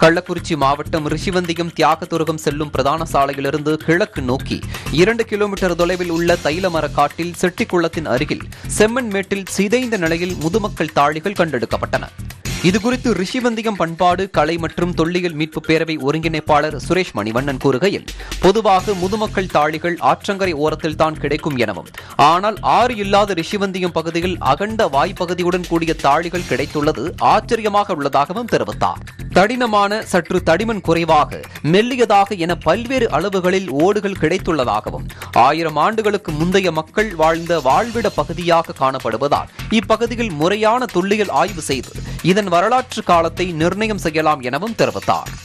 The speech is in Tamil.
கள்ளக்குறிச்சி மாவட்டம் ரிஷிவந்தியம் தியாகதுருகம் செல்லும் பிரதான சாலையிலிருந்து கிழக்கு நோக்கி இரண்டு கிலோமீட்டர் தொலைவில் உள்ள தைலமர காட்டில் செட்டிக்குளத்தின் அருகில் செம்மண் மேட்டில் சிதைந்த நிலையில் முதுமக்கள் தாழிகள் கண்டெடுக்கப்பட்டன இதுகுறித்து ரிஷிவந்தியம் பண்பாடு கலை மற்றும் தொல்லியல் மீட்பு பேரவை ஒருங்கிணைப்பாளர் சுரேஷ் மணிவண்ணன் கூறுகையில் பொதுவாக முதுமக்கள் தாழிகள் ஆற்றங்கரை ஓரத்தில் தான் கிடைக்கும் எனவும் ஆனால் ஆறு இல்லாத ரிஷிவந்தியம் பகுதியில் அகண்ட வாய்ப்பகுதியுடன் கூடிய தாழிகள் கிடைத்துள்ளது ஆச்சரியமாக உள்ளதாகவும் தெரிவித்தார் தடினமான சற்று தடிமன் குறைவாக மெல்லியதாக என பல்வேறு அளவுகளில் ஓடுகள் கிடைத்துள்ளதாகவும் ஆயிரம் ஆண்டுகளுக்கு முந்தைய மக்கள் வாழ்ந்த வாழ்விட பகுதியாக காணப்படுவதால் இப்பகுதியில் முறையான தொல்லியல் ஆய்வு செய்து இதன் வரலாற்று காலத்தை நிர்ணயம் செய்யலாம் எனவும் தெரிவித்தார்